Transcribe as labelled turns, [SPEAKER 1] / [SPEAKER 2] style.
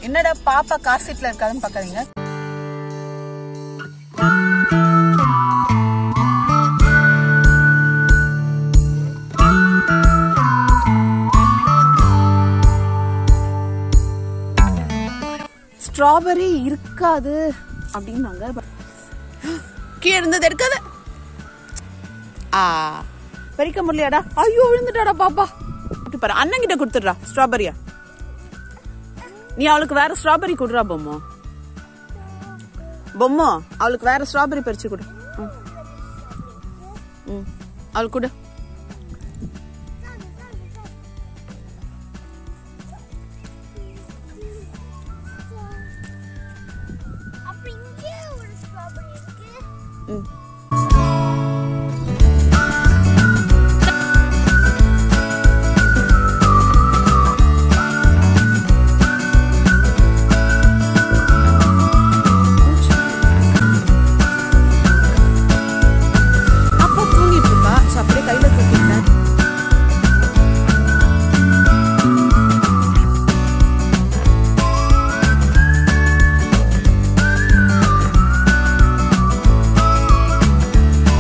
[SPEAKER 1] என்னடா பாப்பா கார் சீட்ல இருக்காதுன்னு பாக்காதீங்க ஸ்ட்ராபெரி இருக்காது அப்படின்னாங்க கீழே இருந்தது எடுக்காத ஆ பறிக்க முடியலடா ஐயோ விழுந்துட்டாடா பாப்பா அப்படி பாரு அண்ணன் கிட்ட கொடுத்துடுறா ஸ்ட்ராபெரியா நீ அவளுக்கு வேற ஸ்ட்ராபெரி கொடுறா பொம்மோ பொம்மோ அவளுக்கு வேற ஸ்ட்ராபெரி பறிச்சு கொடு ம். ம் அவளுக்கு கொடு